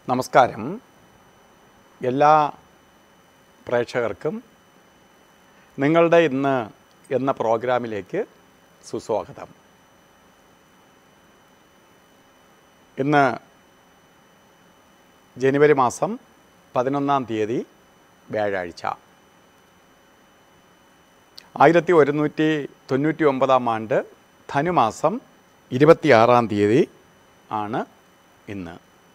നമസ്കാരം എല്ലാ പ്രേക്ഷകർക്കും നിങ്ങളുടെ ഇന്ന് എന്ന പ്രോഗ്രാമിലേക്ക് സുസ്വാഗതം ഇന്ന് ജനുവരി മാസം പതിനൊന്നാം തീയതി വ്യാഴാഴ്ച ആയിരത്തി ഒരുന്നൂറ്റി തൊണ്ണൂറ്റി ഒമ്പതാം ആണ്ട് ധനുമാസം ഇരുപത്തിയാറാം തീയതി ആണ് ഇന്ന്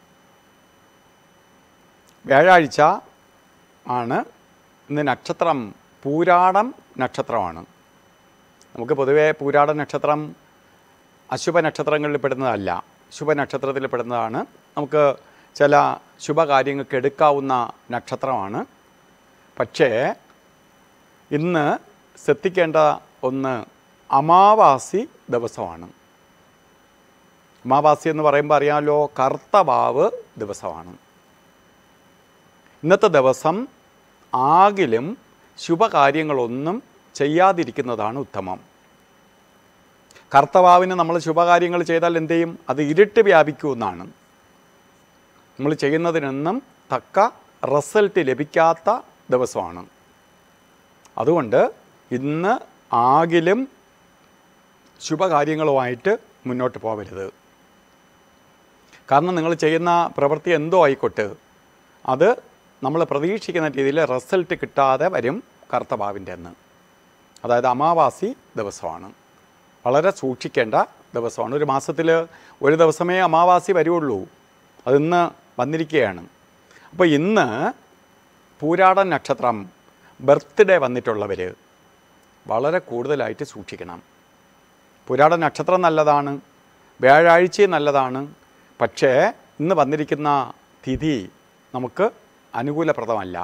വ്യാഴാഴ്ച ആണ് ഇന്ന് നക്ഷത്രം പൂരാടം നക്ഷത്രമാണ് നമുക്ക് പൊതുവേ പൂരാട നക്ഷത്രം അശുഭ നക്ഷത്രങ്ങളിൽ പെടുന്നതല്ല ശുഭനക്ഷത്രത്തിൽ പെടുന്നതാണ് നമുക്ക് ചില ശുഭകാര്യങ്ങൾക്ക് എടുക്കാവുന്ന നക്ഷത്രമാണ് പക്ഷേ ഇന്ന് ശ്രദ്ധിക്കേണ്ട ഒന്ന് അമാവാസി ദിവസമാണ് അമാവാസി എന്ന് പറയുമ്പോൾ അറിയാമല്ലോ കർത്തവാവ് ദിവസമാണ് ഇന്നത്തെ ദിവസം ആകിലും ശുഭകാര്യങ്ങളൊന്നും ചെയ്യാതിരിക്കുന്നതാണ് ഉത്തമം കർത്തവാവിന് നമ്മൾ ശുഭകാര്യങ്ങൾ ചെയ്താൽ എന്ത് ചെയ്യും അത് ഇരുട്ട് വ്യാപിക്കുമെന്നാണ് നമ്മൾ ചെയ്യുന്നതിനൊന്നും തക്ക റിസൾട്ട് ലഭിക്കാത്ത ദിവസമാണ് അതുകൊണ്ട് ഇന്ന് ആകിലും ശുഭകാര്യങ്ങളുമായിട്ട് മുന്നോട്ട് പോകരുത് കാരണം നിങ്ങൾ ചെയ്യുന്ന പ്രവൃത്തി എന്തോ ആയിക്കോട്ടെ അത് നമ്മൾ പ്രതീക്ഷിക്കുന്ന രീതിയിൽ റിസൾട്ട് കിട്ടാതെ വരും കർത്തഭാവിൻ്റെ അന്ന് അതായത് അമാവാസി ദിവസമാണ് വളരെ സൂക്ഷിക്കേണ്ട ദിവസമാണ് ഒരു മാസത്തിൽ ഒരു ദിവസമേ അമാവാസി വരുള്ളൂ അതിന്ന് വന്നിരിക്കുകയാണ് അപ്പോൾ ഇന്ന് പൂരാട നക്ഷത്രം ബർത്ത്ഡേ വന്നിട്ടുള്ളവർ വളരെ കൂടുതലായിട്ട് സൂക്ഷിക്കണം പുരാട നക്ഷത്രം നല്ലതാണ് വ്യാഴാഴ്ചയും നല്ലതാണ് പക്ഷേ ഇന്ന് വന്നിരിക്കുന്ന തിഥി നമുക്ക് അനുകൂലപ്രദമല്ല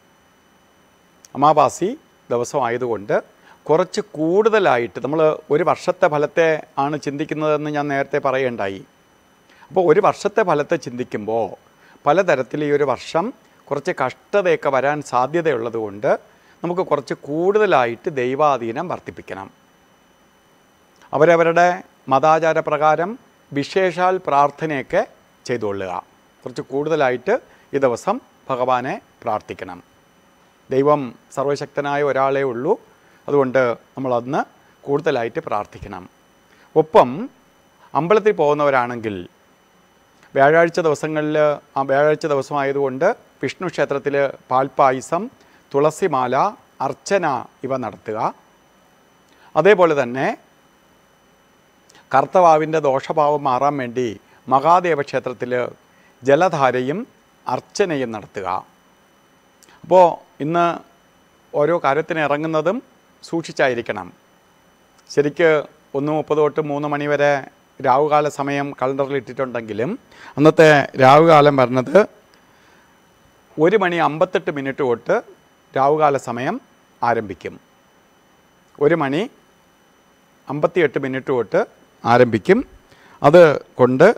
അമാവാസി ദിവസമായതുകൊണ്ട് കുറച്ച് കൂടുതലായിട്ട് നമ്മൾ ഒരു വർഷത്തെ ഫലത്തെ ആണ് ചിന്തിക്കുന്നതെന്ന് ഞാൻ നേരത്തെ പറയേണ്ടായി അപ്പോൾ ഒരു വർഷത്തെ ഫലത്തെ ചിന്തിക്കുമ്പോൾ പലതരത്തിൽ ഈ ഒരു വർഷം കുറച്ച് കഷ്ടതയൊക്കെ വരാൻ സാധ്യതയുള്ളത് കൊണ്ട് നമുക്ക് കുറച്ച് കൂടുതലായിട്ട് ദൈവാധീനം വർദ്ധിപ്പിക്കണം അവരവരുടെ മതാചാര പ്രകാരം വിശേഷാൽ പ്രാർത്ഥനയൊക്കെ ചെയ്തുകൊള്ളുക കുറച്ച് കൂടുതലായിട്ട് ഈ ദിവസം ഭഗവാനെ പ്രാർത്ഥിക്കണം ദൈവം സർവശക്തനായ ഒരാളേ ഉള്ളൂ അതുകൊണ്ട് നമ്മളന്ന് കൂടുതലായിട്ട് പ്രാർത്ഥിക്കണം ഒപ്പം അമ്പലത്തിൽ പോകുന്നവരാണെങ്കിൽ വ്യാഴാഴ്ച ദിവസങ്ങളിൽ ആ വ്യാഴാഴ്ച ദിവസമായതുകൊണ്ട് വിഷ്ണു ക്ഷേത്രത്തിൽ പാൽപ്പായസം തുളസിമാല അർച്ചന ഇവ നടത്തുക അതേപോലെ തന്നെ കർത്തവാവിൻ്റെ ദോഷഭാവം മാറാൻ വേണ്ടി മഹാദേവ ക്ഷേത്രത്തിൽ ജലധാരയും അർച്ചനയും നടത്തുക അപ്പോൾ ഇന്ന് ഓരോ കാര്യത്തിന് ഇറങ്ങുന്നതും സൂക്ഷിച്ചായിരിക്കണം ശരിക്ക് ഒന്ന് മുപ്പത് തൊട്ട് മൂന്ന് മണി വരെ രാവുകാല സമയം കലണ്ടറിൽ ഇട്ടിട്ടുണ്ടെങ്കിലും അന്നത്തെ രാവുകാലം പറഞ്ഞത് ഒരു മണി അമ്പത്തെട്ട് മിനിറ്റ് തൊട്ട് രാവുകാല സമയം ആരംഭിക്കും ഒരു മണി അമ്പത്തിയെട്ട് മിനിറ്റ് തൊട്ട് ആരംഭിക്കും അത് കൊണ്ട്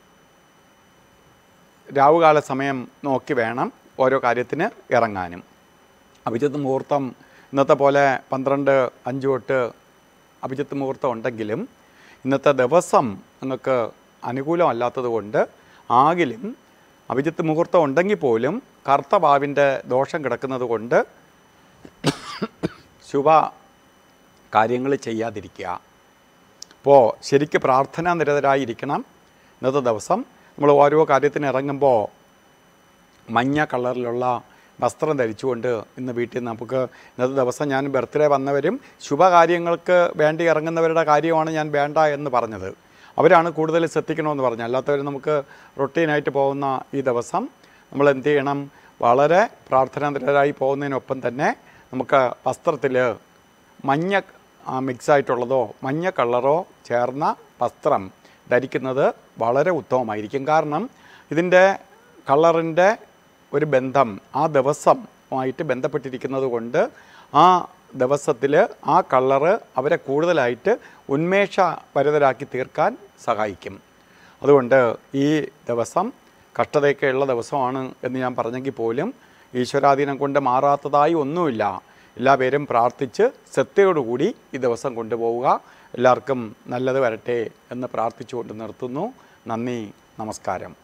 രാവുകാല സമയം നോക്കി വേണം ഓരോ കാര്യത്തിന് ഇറങ്ങാനും അഭിജിത്ത് മുഹൂർത്തം ഇന്നത്തെ പോലെ പന്ത്രണ്ട് അഞ്ച് തൊട്ട് അഭിജിത്ത് മുഹൂർത്തം ഉണ്ടെങ്കിലും ഇന്നത്തെ ദിവസം നിങ്ങൾക്ക് അനുകൂലമല്ലാത്തത് കൊണ്ട് ആകിലും അഭിജിത്ത് മുഹൂർത്തം ഉണ്ടെങ്കിൽ പോലും കർത്തഭാവിൻ്റെ ദോഷം കിടക്കുന്നത് കൊണ്ട് ശുഭ കാര്യങ്ങൾ ചെയ്യാതിരിക്കുക അപ്പോൾ ശരിക്ക് പ്രാർത്ഥനാ നിരതരായിരിക്കണം ഇന്നത്തെ ദിവസം നമ്മൾ ഓരോ കാര്യത്തിന് ഇറങ്ങുമ്പോൾ മഞ്ഞ കളറിലുള്ള വസ്ത്രം ധരിച്ചുകൊണ്ട് ഇന്ന് വീട്ടിൽ നിന്ന് നമുക്ക് ഇന്നത്തെ ദിവസം ഞാൻ ബർത്ത്ഡേ വന്നവരും ശുഭകാര്യങ്ങൾക്ക് വേണ്ടി ഇറങ്ങുന്നവരുടെ കാര്യമാണ് ഞാൻ വേണ്ട എന്ന് പറഞ്ഞത് അവരാണ് കൂടുതൽ ശ്രദ്ധിക്കണമെന്ന് പറഞ്ഞു അല്ലാത്തവർ നമുക്ക് റൊട്ടീനായിട്ട് പോകുന്ന ഈ ദിവസം നമ്മൾ എന്ത് ചെയ്യണം വളരെ പ്രാർത്ഥനാനിരരായി പോകുന്നതിനൊപ്പം തന്നെ നമുക്ക് വസ്ത്രത്തിൽ മഞ്ഞ ആ, മിക്സായിട്ടുള്ളതോ മഞ്ഞ കളറോ ചേർന്ന വസ്ത്രം ധരിക്കുന്നത് വളരെ ഉത്തമമായിരിക്കും കാരണം ഇതിൻ്റെ കളറിൻ്റെ ഒരു ബന്ധം ആ ദിവസമായിട്ട് ബന്ധപ്പെട്ടിരിക്കുന്നത് കൊണ്ട് ആ ദിവസത്തിൽ ആ കളറ് അവരെ കൂടുതലായിട്ട് ഉന്മേഷഭരിതരാക്കി തീർക്കാൻ സഹായിക്കും അതുകൊണ്ട് ഈ ദിവസം കഷ്ടതയൊക്കെ ഉള്ള ദിവസമാണ് എന്ന് ഞാൻ പറഞ്ഞെങ്കിൽ പോലും ഈശ്വരാധീനം കൊണ്ട് മാറാത്തതായി ഒന്നുമില്ല എല്ലാവരും പ്രാർത്ഥിച്ച് ശ്രദ്ധയോടുകൂടി ഈ ദിവസം കൊണ്ടുപോവുക എല്ലാവർക്കും നല്ലത് വരട്ടെ എന്ന് പ്രാർത്ഥിച്ചുകൊണ്ട് നിർത്തുന്നു നന്ദി നമസ്കാരം